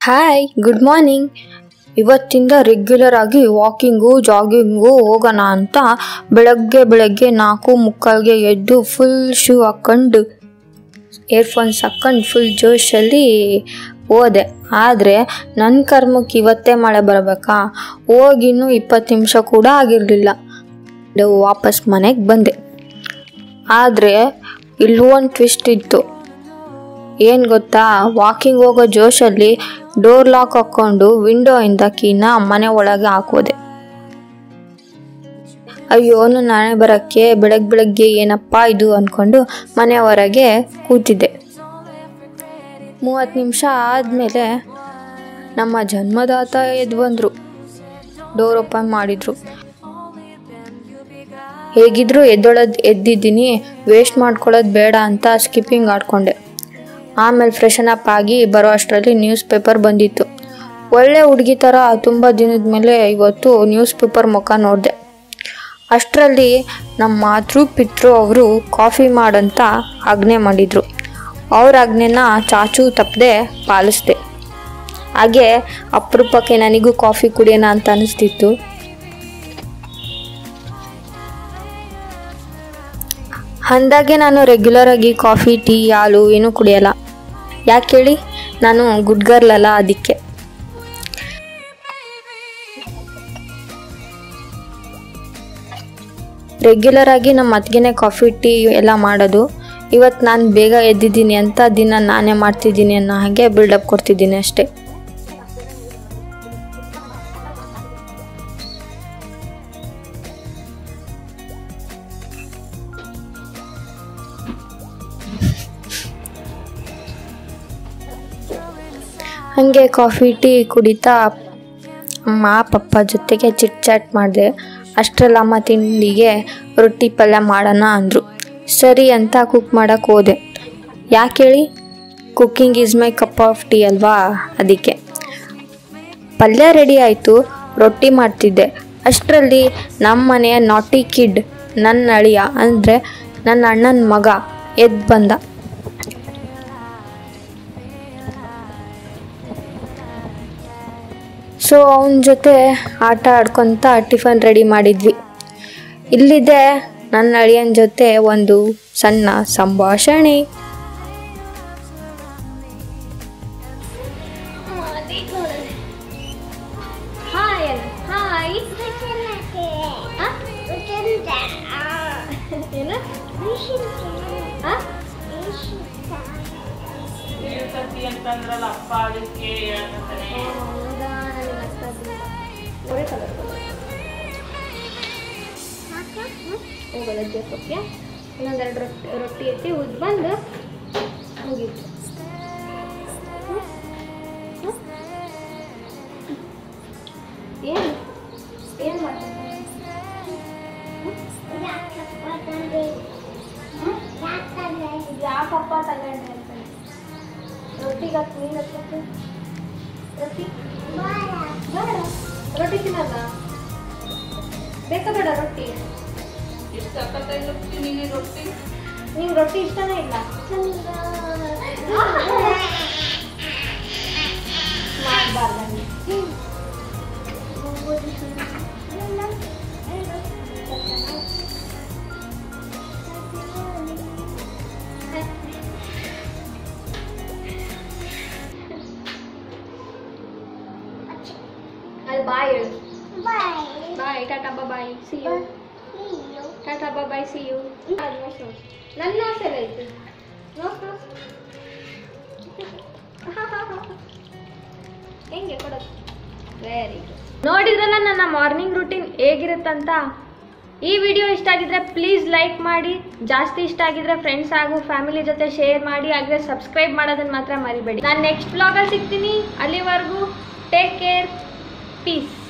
Hi good morning ಇವತ್ತಿಂದ regular ಆಗಿ walking jogging ಹೋಗೋಣ ಅಂತ ಬೆಳಗ್ಗೆ ಬೆಳಗ್ಗೆ ನಾಲ್ಕು ಮುಕ್ಕಾಲ್ಗೆ ಎದ್ದು ಫುಲ್ ಶೂ ಹಾಕ್ಕೊಂಡು ಇಯರ್ಫೋನ್ಸ್ ಹಾಕ್ಕೊಂಡು ಫುಲ್ ಜೋಶಲ್ಲಿ ಹೋದೆ ಆದರೆ ನನ್ನ ಕರ್ಮಕ್ಕೆ ಇವತ್ತೇ ಮಳೆ ಬರಬೇಕಾ ಹೋಗಿನ್ನೂ ಇಪ್ಪತ್ತು ನಿಮಿಷ ಕೂಡ ಆಗಿರಲಿಲ್ಲ ವಾಪಸ್ ಮನೆಗೆ ಬಂದೆ ಆದರೆ ಇಲ್ಲೊಂದು ಟ್ವಿಸ್ಟ್ ಇತ್ತು ಏನು ಗೊತ್ತಾ ವಾಕಿಂಗ್ ಹೋಗೋ ಜೋಶಲ್ಲಿ ಡೋರ್ ಲಾಕ್ ಹಾಕ್ಕೊಂಡು ವಿಂಡೋಯಿಂದ ಕೀನ ಮನೆ ಒಳಗೆ ಹಾಕೋದೆ ಅಯ್ಯೋ ನನ್ನ ನಾಳೆ ಬರೋಕ್ಕೆ ಬೆಳಗ್ಗೆ ಬೆಳಗ್ಗೆ ಏನಪ್ಪ ಇದು ಅಂದ್ಕೊಂಡು ಮನೆ ಹೊರಗೆ ಕೂತಿದ್ದೆ ಮೂವತ್ತು ನಿಮಿಷ ಆದಮೇಲೆ ನಮ್ಮ ಜನ್ಮದಾತ ಎದ್ದು ಬಂದರು ಡೋರ್ ಓಪನ್ ಮಾಡಿದರು ಹೇಗಿದ್ರು ಎದ್ದೊಳದ್ ಎದ್ದಿದ್ದೀನಿ ವೇಸ್ಟ್ ಮಾಡ್ಕೊಳ್ಳೋದು ಬೇಡ ಅಂತ ಸ್ಕಿಪ್ಪಿಂಗ್ ಆಡ್ಕೊಂಡೆ ಆಮೇಲೆ ಫ್ರೆಶನ್ ಅಪ್ ಆಗಿ ಬರೋ ಅಷ್ಟರಲ್ಲಿ ನ್ಯೂಸ್ ಪೇಪರ್ ಬಂದಿತ್ತು ಒಳ್ಳೆ ಹುಡುಗಿ ಥರ ತುಂಬ ದಿನದ ಮೇಲೆ ಇವತ್ತು ನ್ಯೂಸ್ ಪೇಪರ್ ಮುಖ ನೋಡಿದೆ ಅಷ್ಟರಲ್ಲಿ ನಮ್ಮ ಮಾತೃ ಪಿತೃ ಅವರು ಕಾಫಿ ಮಾಡಂತ ಆಜ್ಞೆ ಮಾಡಿದರು ಅವ್ರ ಆಜ್ಞೆನ ಚಾಚು ತಪ್ಪದೆ ಪಾಲಿಸ್ದೆ ಹಾಗೆ ಅಪರೂಪಕ್ಕೆ ನನಗೂ ಕಾಫಿ ಕುಡಿಯೋಣ ಅಂತ ಅನಿಸ್ತಿತ್ತು ಅಂದಾಗೆ ನಾನು ರೆಗ್ಯುಲರ್ ಆಗಿ ಕಾಫಿ ಟೀ ಹಾಲು ಏನೂ ಕುಡಿಯಲ್ಲ ಯಾಕೆ ಹೇಳಿ ನಾನು ಗುಡ್ ಗರ್ಲ್ ಅಲ್ಲ ಅದಕ್ಕೆ ರೆಗ್ಯುಲರ್ ಆಗಿ ನಮ್ಮ ಅತ್ತಿಗೆನೆ ಕಾಫಿ ಟೀ ಎಲ್ಲ ಮಾಡೋದು ಇವತ್ತು ನಾನು ಬೇಗ ಎದ್ದಿದ್ದೀನಿ ಅಂತ ದಿನ ನಾನೇ ಮಾಡ್ತಿದ್ದೀನಿ ಅನ್ನೋ ಹಾಗೆ ಬಿಲ್ಡಪ್ ಕೊಡ್ತಿದ್ದೀನಿ ಅಷ್ಟೇ ಹಾಗೆ ಕಾಫಿ ಟೀ ಕುಡಿತಾ ಅಮ್ಮ ಪಪ್ಪ ಜೊತೆಗೆ ಚಿಟ್ ಚಾಟ್ ಮಾಡಿದೆ ಅಷ್ಟರಲ್ಲಿ ಅಮ್ಮ ತಿಂಡಿಗೆ ರೊಟ್ಟಿ ಪಲ್ಯ ಮಾಡೋಣ ಅಂದರು ಸರಿ ಅಂತ ಕುಕ್ ಮಾಡೋಕ್ಕೆ ಹೋದೆ ಯಾಕೆ ಹೇಳಿ cooking is my cup of tea ಅಲ್ವಾ ಅದಕ್ಕೆ ಪಲ್ಯ ರೆಡಿ ಆಯಿತು ರೊಟ್ಟಿ ಮಾಡ್ತಿದ್ದೆ ಅಷ್ಟರಲ್ಲಿ ನಮ್ಮ ಮನೆಯ ನಾಟಿ ಕಿಡ್ ನನ್ನ ಅಳಿಯ ಅಂದರೆ ನನ್ನ ಅಣ್ಣನ ಮಗ ಎದ್ದು ಬಂದ ಸೊ ಅವನ ಜೊತೆ ಆಟ ಆಡ್ಕೊತ ಟಿಫನ್ ರೆಡಿ ಮಾಡಿದ್ವಿ ಇಲ್ಲಿದೆ ನನ್ನ ಅಳಿಯನ ಜೊತೆ ಒಂದು ಸಣ್ಣ ಸಂಭಾಷಣೆ ಹಾಯ್ ಹಾಯ್ ಏನು ಆ? ಹೇಳ್ತತಿ ಅಂತಂದ್ರಲ್ಲ ಅಪ್ಪ ಅದಕ್ಕೆ ಹೇಳ್ತಾನೆ ಹೌದಾ ನನಗೆ ಅರ್ಥ ಆಗಿಲ್ಲ. ಒಳ್ಳೆ colour ಕೊಡು. ಹೋಗಲ್ಲ ಜೋಸಕ್ಕೆ ಇನ್ನೊಂದೆರಡು ರೊಟ್ಟಿ ರೊಟ್ಟಿ ಎತ್ತಿ ಉದ್ದು ಬಂದು ಮುಗೀತು ಹ್ಮ್? ಹ್ಮ್? ಏನು ಏನು ಮಾಡ್ತೀನಿ ಯಾಕಪ್ಪ ತಗೊಂಡೆ ಅಂತಾನೆ ರೊಟ್ಟಿಗೆ ಹಾಕಿ ನೀನು ಹಾಕ್ಬೇಕು ರೊಟ್ಟಿ ಬೇಡ ರೊಟ್ಟಿ ತಿನ್ನಲ್ಲ ಬೇಕಾ ಬೇಡ ರೊಟ್ಟಿ ಎಷ್ಟು ಸಖತ್ತಾಗಿ ನೀನು ರೊಟ್ಟಿ ನಿಂಗೆ ರೊಟ್ಟಿ ಇಷ್ಟನೇ ಇಲ್ಲ ಮಾಡಬಾರ್ದು ಅಲ್ಲಿ ಬಾಯ್ ಹೇಳು bye tata bye see you tata bye see you ನನ್ನ ಆಸೆ ಐತಿ ಹೆಂಗೆ ಕೊಡೋದು ವೆರಿ ಗುಡ್ ನೋಡಿದ್ರಲ್ಲ ನನ್ನ ಮಾರ್ನಿಂಗ್ ರೂಟೀನ್ ಹೇಗಿರುತ್ತಂತ ಈ ವಿಡಿಯೋ ಇಷ್ಟ ಆಗಿದ್ರೆ ಪ್ಲೀಸ್ ಲೈಕ್ ಮಾಡಿ ಜಾಸ್ತಿ ಇಷ್ಟ ಆಗಿದ್ರೆ ಫ್ರೆಂಡ್ಸ್ ಹಾಗೂ ಫ್ಯಾಮಿಲಿ ಜೊತೆ ಶೇರ್ ಮಾಡಿ ಹಾಗೆ ಸಬ್ಸ್ಕ್ರೈಬ್ ಮಾಡೋದನ್ನ ಮಾತ್ರ ಮರಿಬೇಡಿ ನಾನು ನೆಕ್ಸ್ಟ್ ಬ್ಲಾಗಲ್ಲಿ ಸಿಗ್ತೀನಿ ಅಲ್ಲಿವರೆಗೂ ಟೇಕ್ ಕೇರ್ ಪೀಸ್